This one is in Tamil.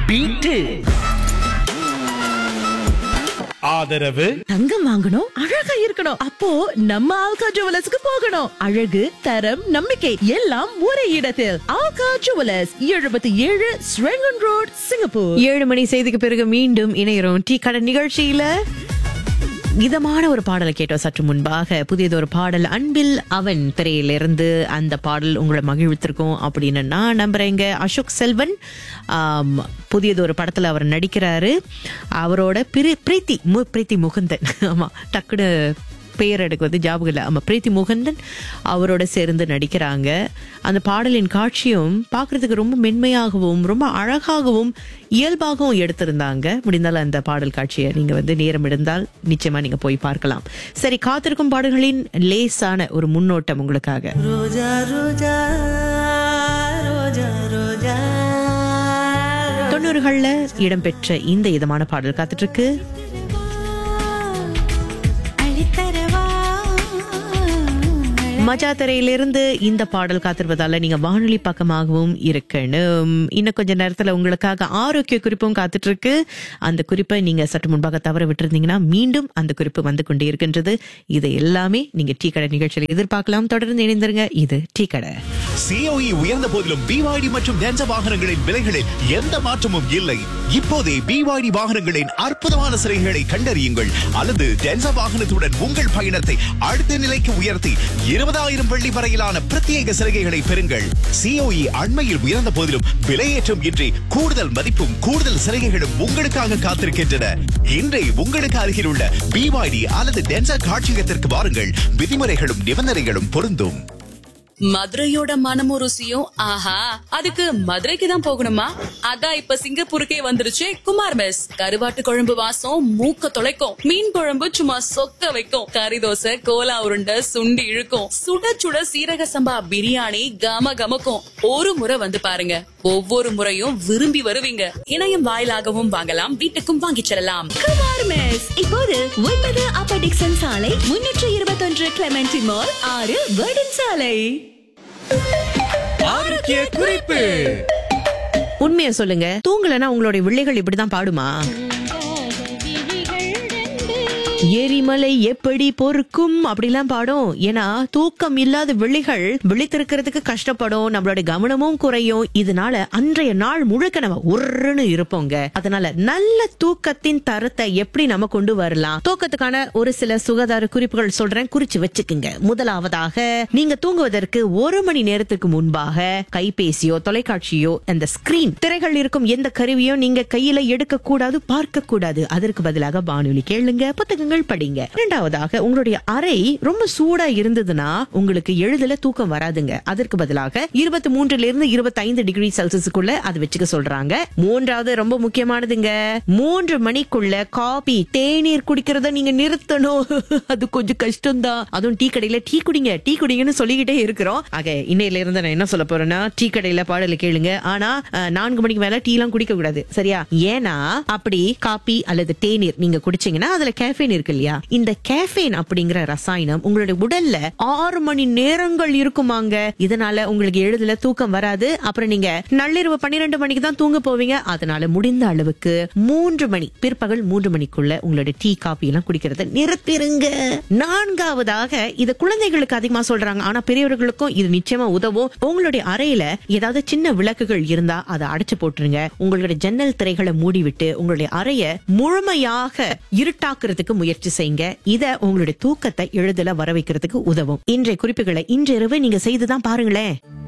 பீட்டு ஆதரவு தங்கம் வாங்கணும் அழகா இருக்கணும் அப்போ நம்ம ஆல்கா ஜுவலர்ஸ்க்கு போகணும் அழகு தரம் நம்பிக்கை எல்லாம் ஒரே இடத்தில் ஆல்கா ஜுவலர்ஸ் எழுபத்தி ஏழு ஸ்ரெங்கன் ரோட் சிங்கப்பூர் ஏழு மணி செய்திக்கு பிறகு மீண்டும் இணைகிறோம் டீ கடை நிகழ்ச்சியில இதமான ஒரு பாடலை கேட்டோம் சற்று முன்பாக புதியது ஒரு பாடல் அன்பில் அவன் திரையிலிருந்து அந்த பாடல் உங்களை மகிழ்வித்திருக்கும் அப்படின்னு நான் நம்புறேங்க அசோக் செல்வன் ஆம், புதியது ஒரு படத்துல அவர் நடிக்கிறாரு அவரோட பிரி பிரீத்தி மு பிரீத்தி முகுந்தன் ஆமா டக்குனு பெயர் எனக்கு வந்து ஞாபகம் இல்லை ஆமா பிரீத்தி முகந்தன் அவரோட சேர்ந்து நடிக்கிறாங்க அந்த பாடலின் காட்சியும் பார்க்கறதுக்கு ரொம்ப மென்மையாகவும் ரொம்ப அழகாகவும் இயல்பாகவும் எடுத்திருந்தாங்க முடிந்தால் அந்த பாடல் காட்சியை நீங்க வந்து நேரம் இருந்தால் நிச்சயமா நீங்க போய் பார்க்கலாம் சரி காத்திருக்கும் பாடல்களின் லேசான ஒரு முன்னோட்டம் உங்களுக்காக தொண்ணூறுகள்ல இடம்பெற்ற இந்த இதமான பாடல் காத்துட்டு இருக்கு மஜா திரையிலிருந்து இந்த பாடல் காத்திருப்பதால நீங்க வானொலி பக்கமாகவும் இருக்கணும் இன்னும் கொஞ்ச நேரத்துல உங்களுக்காக ஆரோக்கிய குறிப்பும் காத்துட்டு இருக்கு அந்த குறிப்பை நீங்க சற்று முன்பாக தவற விட்டிருந்தீங்கன்னா மீண்டும் அந்த குறிப்பு வந்து கொண்டே இருக்கின்றது இது எல்லாமே நீங்க டீ கடை நிகழ்ச்சியில் எதிர்பார்க்கலாம் தொடர்ந்து இணைந்திருங்க இது டீ கடை சிஓஇ உயர்ந்த போதிலும் பிவாய்டி மற்றும் டென்ச வாகனங்களின் விலைகளில் எந்த மாற்றமும் இல்லை இப்போதே பிவாய்டி வாகனங்களின் அற்புதமான சிறைகளை கண்டறியுங்கள் அல்லது டென்சா வாகனத்துடன் உங்கள் பயணத்தை அடுத்த நிலைக்கு உயர்த்தி இருபதாயிரம் வெள்ளி வரையிலான பிரத்யேக சலுகைகளை பெறுங்கள் சிஓஇ அண்மையில் உயர்ந்த போதிலும் விலையேற்றம் இன்றி கூடுதல் மதிப்பும் கூடுதல் சலுகைகளும் உங்களுக்காக காத்திருக்கின்றன இன்றை உங்களுக்கு அருகில் உள்ள பிவாய்டி அல்லது டென்சா காட்சியகத்திற்கு வாருங்கள் விதிமுறைகளும் நிபந்தனைகளும் பொருந்தும் மதுரையோட மனமும் ருசியும் ஆஹா அதுக்கு மதுரைக்கு தான் போகணுமா அதான் இப்ப சிங்கப்பூருக்கே வந்துருச்சு குமார் மெஸ் கருவாட்டு குழம்பு வாசம் மூக்க தொலைக்கும் மீன் குழம்பு சும்மா சொக்க வைக்கும் கறி தோசை கோலா உருண்டை சுண்டி இழுக்கும் சுட சுட சீரக சம்பா பிரியாணி கம கமக்கும் ஒரு முறை வந்து பாருங்க ஒவ்வொரு முறையும் விரும்பி வருவீங்க இணையம் வாயிலாகவும் வாங்கலாம் வீட்டுக்கும் வாங்கிச் செல்லலாம் குமார் மெஸ் இப்போது ஒன்பது அப்ப டிக்சன் சாலை முன்னூற்று இருபத்தொன்று கிளமெண்டி மால் ஆறு வேர்டன் சாலை ஆரோக்கிய குறிப்பு உண்மையை சொல்லுங்க தூங்கலன்னா உங்களுடைய வில்லைகள் இப்படிதான் பாடுமா எரிமலை எப்படி பொறுக்கும் அப்படிலாம் பாடும் ஏன்னா தூக்கம் இல்லாத விழிகள் விழித்திருக்கிறதுக்கு கஷ்டப்படும் நம்மளோட கவனமும் குறையும் இதனால அன்றைய நாள் முழுக்க நம்ம உருன்னு இருப்போங்க அதனால நல்ல தூக்கத்தின் தரத்தை எப்படி நம்ம கொண்டு வரலாம் தூக்கத்துக்கான ஒரு சில சுகாதார குறிப்புகள் சொல்றேன் குறிச்சு வச்சுக்குங்க முதலாவதாக நீங்க தூங்குவதற்கு ஒரு மணி நேரத்துக்கு முன்பாக கைபேசியோ தொலைக்காட்சியோ அந்த ஸ்கிரீன் திரைகள் இருக்கும் எந்த கருவியோ நீங்க கையில எடுக்க கூடாது பார்க்க கூடாது அதற்கு பதிலாக வானொலி கேளுங்க புத்தகங்கள் படிங்க இரண்டாவதாக உங்களுடைய அறை ரொம்ப சூடா இருந்ததுன்னா உங்களுக்கு எளிதில தூக்கம் வராதுங்க அதற்கு பதிலாக இருபத்தி மூன்றுல இருந்து இருபத்தி ஐந்து டிகிரி செல்சியஸுக்குள்ள அது வச்சுக்க சொல்றாங்க மூன்றாவது ரொம்ப முக்கியமானதுங்க மூன்று மணிக்குள்ள காபி தேநீர் குடிக்கிறத நீங்க நிறுத்தணும் அது கொஞ்சம் கஷ்டம்தான் அதுவும் டீ கடையில டீ குடிங்க டீ குடிங்கன்னு சொல்லிக்கிட்டே இருக்கிறோம் ஆக இன்னையில இருந்து நான் என்ன சொல்ல போறேன்னா டீ கடையில பாடல கேளுங்க ஆனா அஹ், நான்கு மணிக்கு மேல டீ எல்லாம் குடிக்க கூடாது சரியா ஏன்னா அப்படி காபி அல்லது தேநீர் நீங்க குடிச்சீங்கன்னா அதுல கேஃபீன் இருக்கு இல்லையா இந்த கேஃபீன் அப்படிங்கிற ரசாயனம் உங்களுடைய உடல்ல ஆறு மணி நேரங்கள் இருக்குமாங்க இதனால உங்களுக்கு எளிதில தூக்கம் வராது அப்புறம் நீங்க நள்ளிரவு பன்னிரெண்டு மணிக்கு தான் தூங்க போவீங்க அதனால முடிந்த அளவுக்கு மூன்று மணி பிற்பகல் மூன்று மணிக்குள்ள உங்களுடைய டீ காபி எல்லாம் குடிக்கிறத நிறுத்திருங்க நான்காவதாக இது குழந்தைகளுக்கு அதிகமா சொல்றாங்க ஆனா பெரியவர்களுக்கும் இது நிச்சயமா உதவும் உங்களுடைய அறையில ஏதாவது சின்ன விளக்குகள் இருந்தா அதை அடைச்சு போட்டுருங்க உங்களுடைய ஜன்னல் திரைகளை மூடிவிட்டு உங்களுடைய அறைய முழுமையாக இருட்டாக்குறதுக்கு முயற்சி செய்யுங்க இத உங்களுடைய தூக்கத்தை எளிதில வர வைக்கிறதுக்கு உதவும் இன்றைய குறிப்புகளை இன்றிரவு நீங்க செய்துதான் பாருங்களேன்